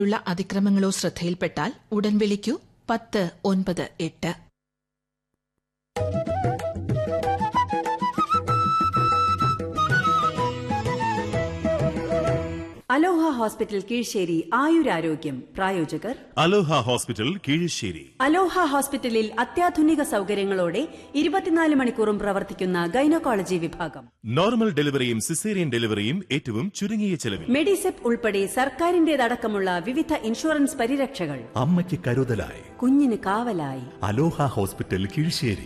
ഉള്ള അതിക്രമങ്ങളോ ശ്രദ്ധയിൽപ്പെട്ടാൽ ഉടൻ വിളിക്കൂ പത്ത് ഒൻപത് എട്ട് അലോഹ ഹോസ്പിറ്റൽ കീഴ്ശേരി ആയുരാരോഗ്യം പ്രായോജകർ അലോഹ ഹോസ്പിറ്റൽ കീഴശ്ശേരി അലോഹ ഹോസ്പിറ്റലിൽ അത്യാധുനിക സൗകര്യങ്ങളോടെ ഇരുപത്തിനാല് മണിക്കൂറും പ്രവർത്തിക്കുന്ന ഗൈനക്കോളജി വിഭാഗം നോർമൽ ഡെലിവറിയും സിസേറിയൻ ഡെലിവറിയും ഏറ്റവും ചുരുങ്ങിയ ചെലവിൽ മെഡിസെപ് ഉൾപ്പെടെ സർക്കാരിന്റേതടക്കമുള്ള വിവിധ ഇൻഷുറൻസ് പരിരക്ഷകൾ അമ്മയ്ക്ക് കരുതലായി കുഞ്ഞിന് കാവലായി അലോഹ ഹോസ്പിറ്റൽ കീഴ്ശേരി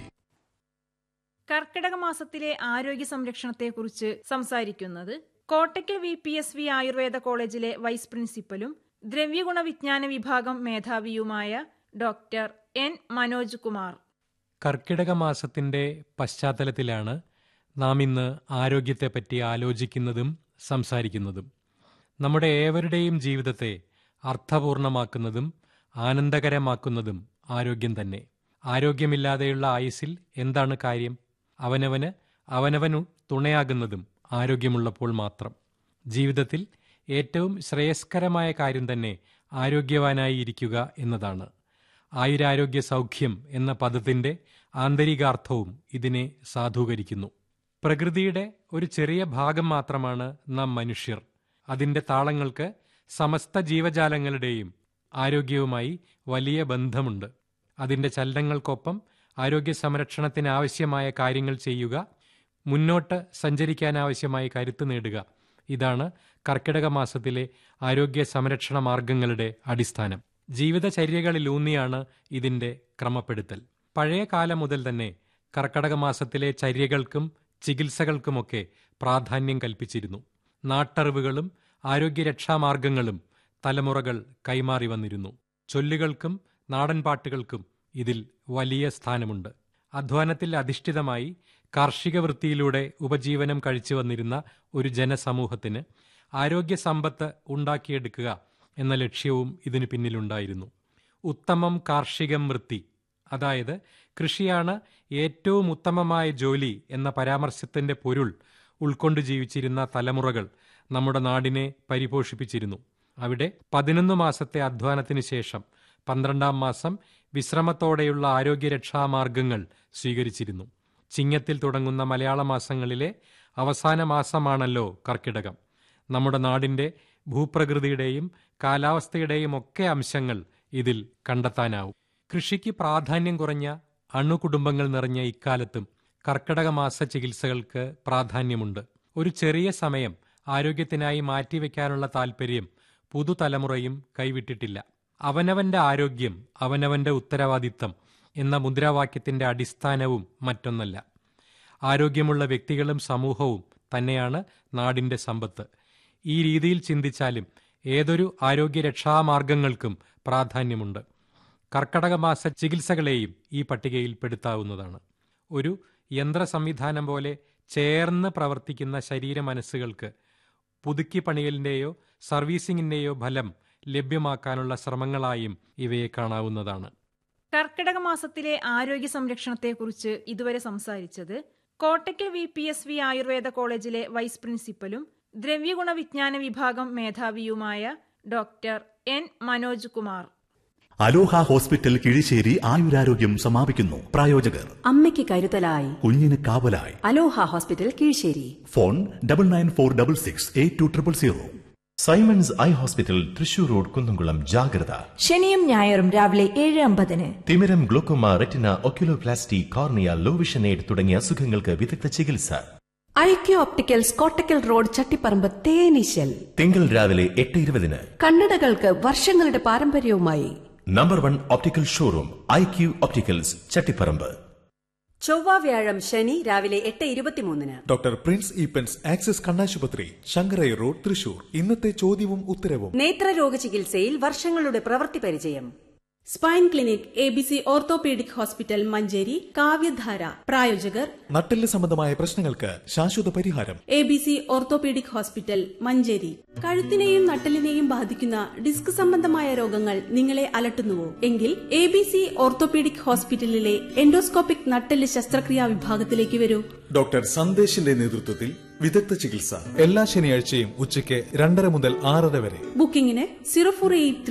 കർക്കിടക മാസത്തിലെ ആരോഗ്യ സംരക്ഷണത്തെക്കുറിച്ച് സംസാരിക്കുന്നത് Kottakkal V P S V Ayurveda കോളേജിലെ വൈസ് പ്രിൻസിപ്പലും ദ്രവ്യഗുണ വിജ്ഞാന വിഭാഗം മേധാവിയുമായ ഡോക്ടർ എൻ മനോജ് കുമാർ കർക്കിടക മാസത്തിൻ്റെ പശ്ചാത്തലത്തിലാണ് നാം ഇന്ന് ആരോഗ്യത്തെപ്പറ്റി ആലോചിക്കുന്നതും സംസാരിക്കുന്നതും നമ്മുടെ ഏവരുടെയും ജീവിതത്തെ അർത്ഥപൂർണമാക്കുന്നതും ആനന്ദകരമാക്കുന്നതും ആരോഗ്യം തന്നെ ആരോഗ്യമില്ലാതെയുള്ള ആയുസ്സിൽ എന്താണ് കാര്യം അവനവന് അവനവനു തുണയാകുന്നതും ആരോഗ്യമുള്ളപ്പോൾ മാത്രം ജീവിതത്തിൽ ഏറ്റവും ശ്രേയസ്കരമായ കാര്യം തന്നെ ആരോഗ്യവാനായി ഇരിക്കുക എന്നതാണ് ആയുരാരോഗ്യ സൗഖ്യം എന്ന പദത്തിന്റെ ആന്തരികാർത്ഥവും ഇതിനെ സാധൂകരിക്കുന്നു പ്രകൃതിയുടെ ഒരു ചെറിയ ഭാഗം മാത്രമാണ് നാം മനുഷ്യർ അതിന്റെ താളങ്ങൾക്ക് സമസ്ത ജീവജാലങ്ങളുടെയും ആരോഗ്യവുമായി വലിയ ബന്ധമുണ്ട് അതിന്റെ ചലനങ്ങൾക്കൊപ്പം ആരോഗ്യ സംരക്ഷണത്തിന് ആവശ്യമായ കാര്യങ്ങൾ ചെയ്യുക മുന്നോട്ട് സഞ്ചരിക്കാനാവശ്യമായ കരുത്ത് നേടുക ഇതാണ് കർക്കിടക മാസത്തിലെ ആരോഗ്യ സംരക്ഷണ മാർഗങ്ങളുടെ അടിസ്ഥാനം ജീവിതചര്യകളിലൂന്നിയാണ് ഇതിന്റെ ക്രമപ്പെടുത്തൽ പഴയ കാലം മുതൽ തന്നെ കർക്കടക മാസത്തിലെ ചര്യകൾക്കും ചികിത്സകൾക്കുമൊക്കെ പ്രാധാന്യം കൽപ്പിച്ചിരുന്നു നാട്ടറിവുകളും ആരോഗ്യരക്ഷാമാർഗങ്ങളും തലമുറകൾ കൈമാറി വന്നിരുന്നു ചൊല്ലുകൾക്കും നാടൻപാട്ടുകൾക്കും ഇതിൽ വലിയ സ്ഥാനമുണ്ട് അധ്വാനത്തിൽ അധിഷ്ഠിതമായി കാർഷിക വൃത്തിയിലൂടെ ഉപജീവനം കഴിച്ചു വന്നിരുന്ന ഒരു ജനസമൂഹത്തിന് ആരോഗ്യ സമ്പത്ത് ഉണ്ടാക്കിയെടുക്കുക എന്ന ലക്ഷ്യവും ഇതിനു പിന്നിലുണ്ടായിരുന്നു ഉത്തമം കാർഷികം വൃത്തി അതായത് കൃഷിയാണ് ഏറ്റവും ഉത്തമമായ ജോലി എന്ന പരാമർശത്തിന്റെ പൊരുൾ ഉൾക്കൊണ്ട് ജീവിച്ചിരുന്ന തലമുറകൾ നമ്മുടെ നാടിനെ പരിപോഷിപ്പിച്ചിരുന്നു അവിടെ പതിനൊന്ന് മാസത്തെ അധ്വാനത്തിന് ശേഷം പന്ത്രണ്ടാം മാസം വിശ്രമത്തോടെയുള്ള ആരോഗ്യരക്ഷാമാർഗങ്ങൾ സ്വീകരിച്ചിരുന്നു ചിങ്ങത്തിൽ തുടങ്ങുന്ന മലയാള മാസങ്ങളിലെ അവസാന മാസമാണല്ലോ കർക്കിടകം നമ്മുടെ നാടിന്റെ ഭൂപ്രകൃതിയുടെയും കാലാവസ്ഥയുടെയും ഒക്കെ അംശങ്ങൾ ഇതിൽ കണ്ടെത്താനാവും കൃഷിക്ക് പ്രാധാന്യം കുറഞ്ഞ അണുകുടുംബങ്ങൾ നിറഞ്ഞ ഇക്കാലത്തും കർക്കിടക മാസ ചികിത്സകൾക്ക് പ്രാധാന്യമുണ്ട് ഒരു ചെറിയ സമയം ആരോഗ്യത്തിനായി മാറ്റിവെക്കാനുള്ള താൽപ്പര്യം പുതുതലമുറയും കൈവിട്ടിട്ടില്ല അവനവന്റെ ആരോഗ്യം അവനവന്റെ ഉത്തരവാദിത്തം എന്ന മുദ്രാവാക്യത്തിന്റെ അടിസ്ഥാനവും മറ്റൊന്നല്ല ആരോഗ്യമുള്ള വ്യക്തികളും സമൂഹവും തന്നെയാണ് നാടിന്റെ സമ്പത്ത് ഈ രീതിയിൽ ചിന്തിച്ചാലും ഏതൊരു ആരോഗ്യരക്ഷാമാർഗങ്ങൾക്കും പ്രാധാന്യമുണ്ട് കർക്കടക മാസ ചികിത്സകളെയും ഈ പട്ടികയിൽ പെടുത്താവുന്നതാണ് ഒരു യന്ത്ര സംവിധാനം പോലെ ചേർന്ന് പ്രവർത്തിക്കുന്ന ശരീര മനസ്സുകൾക്ക് പുതുക്കി പണിയലിന്റെയോ സർവീസിംഗിന്റെയോ ഫലം ലഭ്യമാക്കാനുള്ള ശ്രമങ്ങളായും ഇവയെ കാണാവുന്നതാണ് കർക്കിടക മാസത്തിലെ ആരോഗ്യ സംരക്ഷണത്തെക്കുറിച്ച് ഇതുവരെ സംസാരിച്ചത് Kottakkal V P S V Ayurveda കോളേജിലെ വൈസ് പ്രിൻസിപ്പലും ദ്രവ്യഗുണ വിജ്ഞാന വിഭാഗം മേധാവിയുമായ doctor N Manoj Kumar Aloha hospital Kizhisseri ആയുരാരോഗ്യം സമാപിക്കുന്നു പ്രായോജകർ അമ്മയ്ക്ക് കരുതലായി കുഞ്ഞിന് കാവലായി Aloha hospital Kizhisseri phone double nine four double six eight two triple zero Simons eye hospital Thrissur road Kunnamkulam ജാഗ്രത ശനിയും ഞായറും രാവിലെ ഏഴ് അമ്പതിന് തിമിരം glaucoma retina oculoplasty cornea low vision aid തുടങ്ങിയ അസുഖങ്ങൾക്ക് വിദഗ്ധ ചികിത്സ IQ opticals Kottakkal road Chattiparamba തേനീശൽ തിങ്കൾ രാവിലെ എട്ട് ഇരുപതിന് കണ്ണടകൾക്ക് വർഷങ്ങളുടെ പാരമ്പര്യവുമായി number one optical showroom I Q opticals Chattiparamba ചൊവ്വ വ്യാഴം ശനി രാവിലെ എട്ട് ഇരുപത്തിമൂന്നിന് ഡോക്ടർ പ്രിൻസ് ഈപ്പൻസ് ആക്സിസ് കണ്ണാശുപത്രി ശങ്കരൈ റോഡ് തൃശൂർ ഇന്നത്തെ ചോദ്യവും ഉത്തരവും നേത്രരോഗ ചികിത്സയിൽ വർഷങ്ങളുടെ പ്രവൃത്തി പരിചയം spine clinic A B C orthopaedic hospital Manjeri Kavyadhara പ്രായോജകർ നട്ടെല്ല് സംബന്ധമായ പ്രശ്നങ്ങൾക്ക് ശാശ്വത പരിഹാരം A B C orthopaedic hospital Manjeri കഴുത്തിനെയും നട്ടലിനെയും ബാധിക്കുന്ന ഡിസ്ക് സംബന്ധമായ രോഗങ്ങൾ നിങ്ങളെ അലട്ടുന്നുവോ എങ്കിൽ എ ബി സി ഓർത്തോപീഡിക് ഹോസ്പിറ്റലിലെ എൻഡോസ്കോപ്പിക് നട്ടെല്ല് ശസ്ത്രക്രിയാ വിഭാഗത്തിലേക്ക് വരൂ ഡോക്ടർ സന്ദേശിന്റെ നേതൃത്വത്തിൽ വിദഗ്ധ ചികിത്സ എല്ലാ ശനിയാഴ്ചയും ഉച്ചയ്ക്ക് രണ്ടര മുതൽ ആറര വരെ ബുക്കിംഗിന് സീറോ ഫോർ എയ്റ്റ്